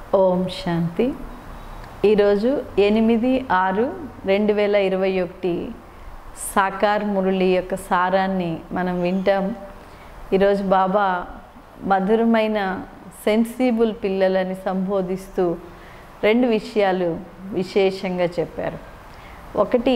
ఓం శాంతి ఈరోజు ఎనిమిది ఆరు రెండు వేల ఇరవై ఒకటి సాకార్ మురళి యొక్క సారాన్ని మనం వింటాం ఈరోజు బాబా మధురమైన సెన్సిబుల్ పిల్లలని సంబోధిస్తూ రెండు విషయాలు విశేషంగా చెప్పారు ఒకటి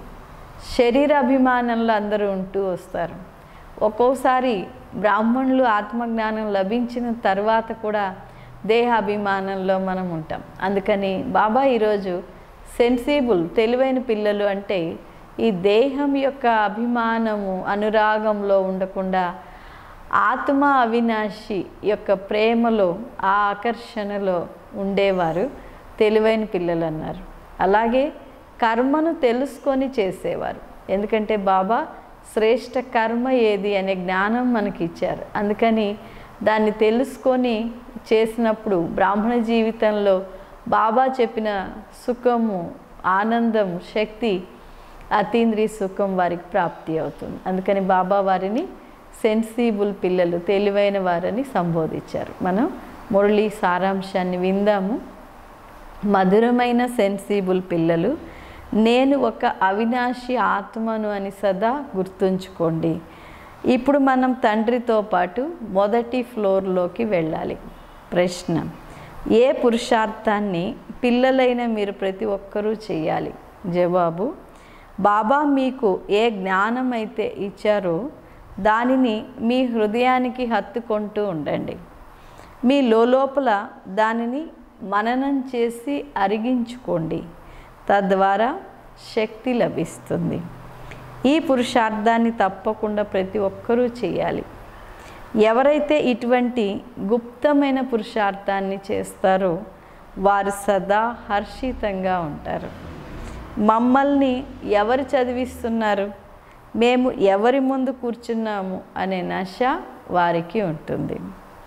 శరీరాభిమానంలో అందరూ ఉంటూ వస్తారు ఒక్కోసారి బ్రాహ్మణులు ఆత్మజ్ఞానం లభించిన తర్వాత కూడా దేహాభిమానంలో మనం ఉంటాం అందుకని బాబా ఈరోజు సెన్సిబుల్ తెలివైన పిల్లలు అంటే ఈ దేహం యొక్క అభిమానము అనురాగంలో ఉండకుండా ఆత్మ అవినాశి యొక్క ప్రేమలో ఆ ఆకర్షణలో ఉండేవారు తెలివైన పిల్లలు అన్నారు అలాగే కర్మను తెలుసుకొని చేసేవారు ఎందుకంటే బాబా శ్రేష్ట కర్మ ఏది అనే జ్ఞానం మనకి ఇచ్చారు అందుకని దాన్ని తెలుసుకొని చేసినప్పుడు బ్రాహ్మణ జీవితంలో బాబా చెప్పిన సుఖము ఆనందం శక్తి అతీంద్రియ సుఖం వారికి ప్రాప్తి అవుతుంది అందుకని బాబా వారిని సెన్సిబుల్ పిల్లలు తెలివైన వారని సంబోధించారు మనం మురళి సారాంశాన్ని విందాము మధురమైన సెన్సిబుల్ పిల్లలు నేను ఒక అవినాశి ఆత్మను అని సదా గుర్తుంచుకోండి ఇప్పుడు మనం తండ్రితో పాటు మొదటి ఫ్లోర్లోకి వెళ్ళాలి ప్రశ్న ఏ పురుషార్థాన్ని పిల్లలైన మీరు ప్రతి ఒక్కరూ చేయాలి జవాబు బాబా మీకు ఏ జ్ఞానం అయితే ఇచ్చారో దానిని మీ హృదయానికి హత్తుకుంటూ ఉండండి మీ లోపల దానిని మననం చేసి అరిగించుకోండి తద్వారా శక్తి లభిస్తుంది ఈ పురుషార్థాన్ని తప్పకుండా ప్రతి ఒక్కరూ చేయాలి ఎవరైతే ఇటువంటి గుప్తమైన పురుషార్థాన్ని చేస్తారో వారు సదా హర్షితంగా ఉంటారు మమ్మల్ని ఎవరు చదివిస్తున్నారు మేము ఎవరి ముందు కూర్చున్నాము అనే నశ వారికి ఉంటుంది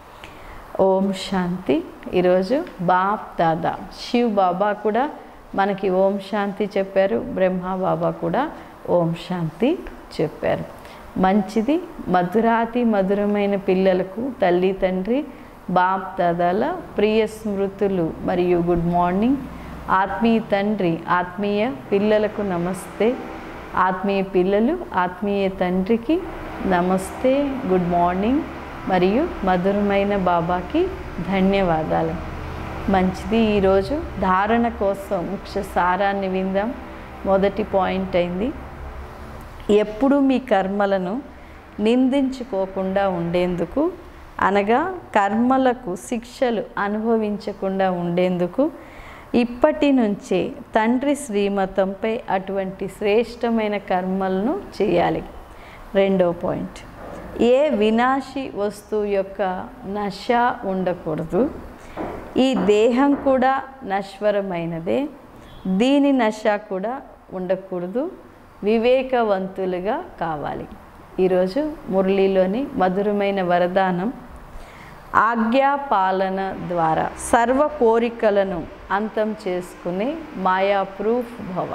ఓం శాంతి ఈరోజు బాప్ దాదా శివ్ బాబా కూడా మనకి ఓం శాంతి చెప్పారు బ్రహ్మ బాబా కూడా ఓం శాంతి చెప్పారు మంచిది మధురాతి మధురమైన పిల్లలకు తల్లి తండ్రి బాప్ దాదాల ప్రియ స్మృతులు మరియు గుడ్ మార్నింగ్ ఆత్మీయ తండ్రి ఆత్మీయ పిల్లలకు నమస్తే ఆత్మీయ పిల్లలు ఆత్మీయ తండ్రికి నమస్తే గుడ్ మార్నింగ్ మరియు మధురమైన బాబాకి ధన్యవాదాలు మంచిది ఈరోజు ధారణ కోసం ముఖ్య సారాన్ని విందాం మొదటి పాయింట్ అయింది ఎప్పుడు మీ కర్మలను నిందించుకోకుండా ఉండేందుకు అనగా కర్మలకు శిక్షలు అనుభవించకుండా ఉండేందుకు ఇప్పటి నుంచే తండ్రి శ్రీమతంపై అటువంటి శ్రేష్టమైన కర్మలను చేయాలి రెండో పాయింట్ ఏ వినాశి వస్తువు యొక్క నశ ఉండకూడదు ఈ దేహం కూడా నశ్వరమైనదే దీని నశ కూడా ఉండకూడదు వివేకవంతులుగా కావాలి ఈరోజు మురళీలోని మధురమైన వరదానం ఆజ్ఞా పాలన ద్వారా సర్వ కోరికలను అంతం చేసుకునే మాయా ప్రూఫ్ భవ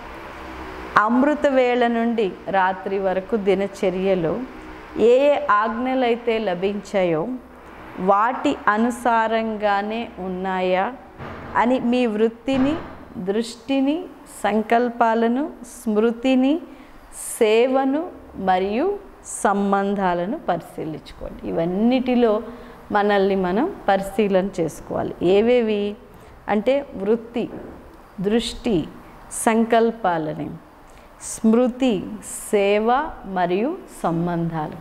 అమృత వేళ నుండి రాత్రి వరకు దినచర్యలో ఏ ఏ ఆజ్ఞలైతే లభించాయో వాటి అనుసారంగానే ఉన్నాయా అని మీ వృత్తిని దృష్టిని సంకల్పాలను స్మృతిని సేవను మరియు సంబంధాలను పరిశీలించుకోండి ఇవన్నిటిలో మనల్ని మనం పరిశీలన చేసుకోవాలి ఏవేవి అంటే వృత్తి దృష్టి సంకల్పాలని స్మృతి సేవ మరియు సంబంధాలు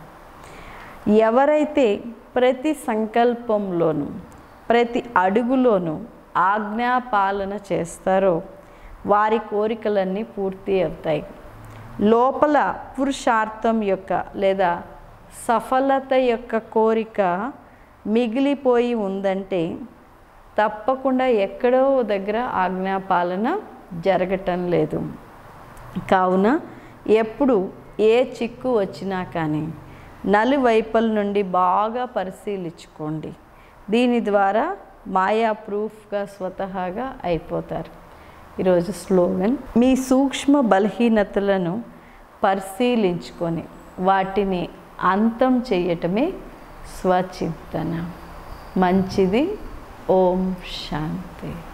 ఎవరైతే ప్రతి సంకల్పంలోనూ ప్రతి అడుగులోనూ ఆజ్ఞాపాలన చేస్తారో వారి కోరికలన్నీ పూర్తి అవుతాయి లోపల పురుషార్థం యొక్క లేదా సఫలత యొక్క కోరిక మిగిలిపోయి ఉందంటే తప్పకుండా ఎక్కడో దగ్గర ఆజ్ఞాపాలన జరగటం లేదు కావున ఎప్పుడు ఏ చిక్కు వచ్చినా కానీ నలువైపుల నుండి బాగా పరిశీలించుకోండి దీని ద్వారా మాయా ప్రూఫ్గా స్వతహాగా అయిపోతారు ఈరోజు స్లోగన్ మీ సూక్ష్మ బలహీనతలను పరిశీలించుకొని వాటిని అంతం చేయటమే స్వచింతన మంచిది ఓం శాంతి